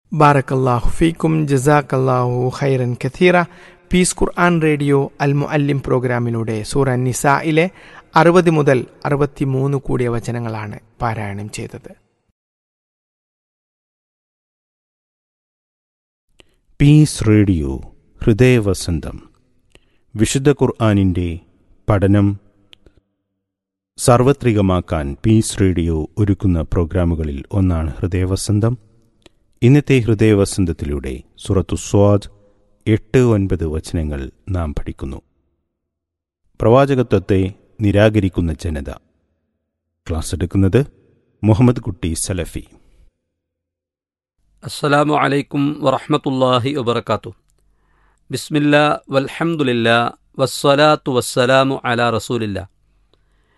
ബാറക്കല്ലാഹു ഫീക്കും ജസാക്കല്ലാഹു ഖൈറൻ കഥീറ പീസ് ഖുർആൻ റേഡിയോ അൽ മുഅല്ലിം പ്രോഗ്രാമിലൂടെ സൂറ നിസായിലെ അറുപത് മുതൽ അറുപത്തിമൂന്ന് കൂടിയ വചനങ്ങളാണ് പാരായണം ചെയ്തത് പീസ് റേഡിയോ ഹൃദയവസന്തം വിശുദ്ധ ഖുർആാനിൻ്റെ പഠനം സാർവത്രികമാക്കാൻ പീസ് റേഡിയോ ഒരുക്കുന്ന പ്രോഗ്രാമുകളിൽ ഒന്നാണ് ഹൃദയവസന്തം ഇന്നത്തെ ഹൃദയവസന്തത്തിലൂടെ സുറത്തു സ്വാദ് എട്ട് ഒൻപത് വചനങ്ങൾ നാം പഠിക്കുന്നു പ്രവാചകത്വത്തെ നിരാകരിക്കുന്ന ജനത ക്ലാസ് എടുക്കുന്നത് മുഹമ്മദ് കുട്ടി സലഫി അസ്സലാമു അലൈക്കും വറഹ്മത്തുള്ളാഹി വബർക്കാത്തു ബിസ്മില്ല വൽഹംദുലില്ല വസ്സലാത്തു വസ്സലാമു അലാ റസൂലില്ല